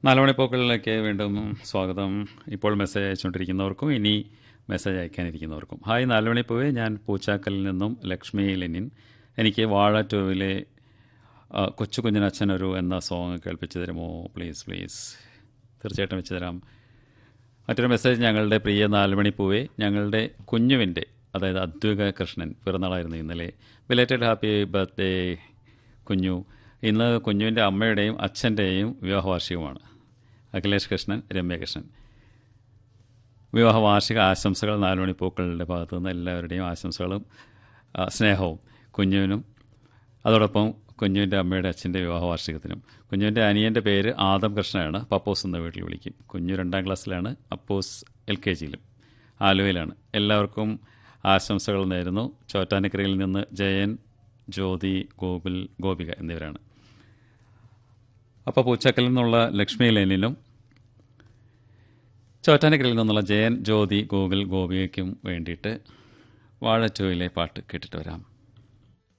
നാലുമണിപ്പോക്കളിലേക്ക് വീണ്ടും സ്വാഗതം ഇപ്പോൾ മെസ്സേജ് അയച്ചുകൊണ്ടിരിക്കുന്നവർക്കും ഇനി മെസ്സേജ് അയക്കാനിരിക്കുന്നവർക്കും ഹായ് നാലുമണിപ്പൂവെ ഞാൻ പൂച്ചാക്കലിൽ നിന്നും ലക്ഷ്മി ലെനിൻ എനിക്ക് വാഴ ടൂവിലെ ആ, കൊച്ചു കുഞ്ഞിനച്ഛനൊരു എന്ന സോങ് കേൾപ്പിച്ചു തരുമോ പ്ലീസ് പ്ലീസ് തീർച്ചയായിട്ടും വെച്ച് തരാം മറ്റൊരു മെസ്സേജ് ഞങ്ങളുടെ പ്രിയ നാലുമണിപ്പൂവെ ഞങ്ങളുടെ കുഞ്ഞുവിൻ്റെ അതായത് അദ്വൈക കൃഷ്ണൻ പിറന്നാളായിരുന്നു ഇന്നലെ ബിലേറ്റഡ് ഹാപ്പി ബർത്ത്ഡേ കുഞ്ഞു ഇന്ന് കുഞ്ഞുവിൻ്റെ അമ്മയുടെയും അച്ഛൻ്റെയും വിവാഹ വാർഷികമാണ് അഖിലേഷ് കൃഷ്ണൻ രമ്യകൃഷ്ണൻ വിവാഹ വാർഷിക ആശംസകൾ നാലുമണിപ്പൂക്കളുടെ ഭാഗത്തു നിന്ന് എല്ലാവരുടെയും ആശംസകളും ആ, സ്നേഹവും കുഞ്ഞുവിനും അതോടൊപ്പം കുഞ്ഞുവിൻ്റെ അമ്മയുടെ അച്ഛൻ്റെ വിവാഹ വാർഷികത്തിനും കുഞ്ഞുവിൻ്റെ അനിയൻ്റെ പേര് ആദം കൃഷ്ണനാണ് പപ്പോസ് എന്ന വീട്ടിൽ വിളിക്കും കുഞ്ഞു രണ്ടാം ക്ലാസ്സിലാണ് അപ്പോസ് എൽ കെ ജിയിലും ആലുവയിലാണ് എല്ലാവർക്കും ആശംസകൾ നേരുന്നു ചോറ്റാനിക്കരയിൽ നിന്ന് ജയൻ ജ്യോതി ഗോകുൽ ഗോപിക എന്നിവരാണ് അപ്പോൾ പൂച്ചക്കലിൽ നിന്നുള്ള ലക്ഷ്മി ലേനിനും ചോറ്റാനിക്കരയിൽ നിന്നുള്ള ജയൻ ജ്യോതി ഗോകുൽ ഗോപികയ്ക്കും വേണ്ടിയിട്ട് വാഴച്ചോയിലെ പാട്ട് കേട്ടിട്ട് വരാം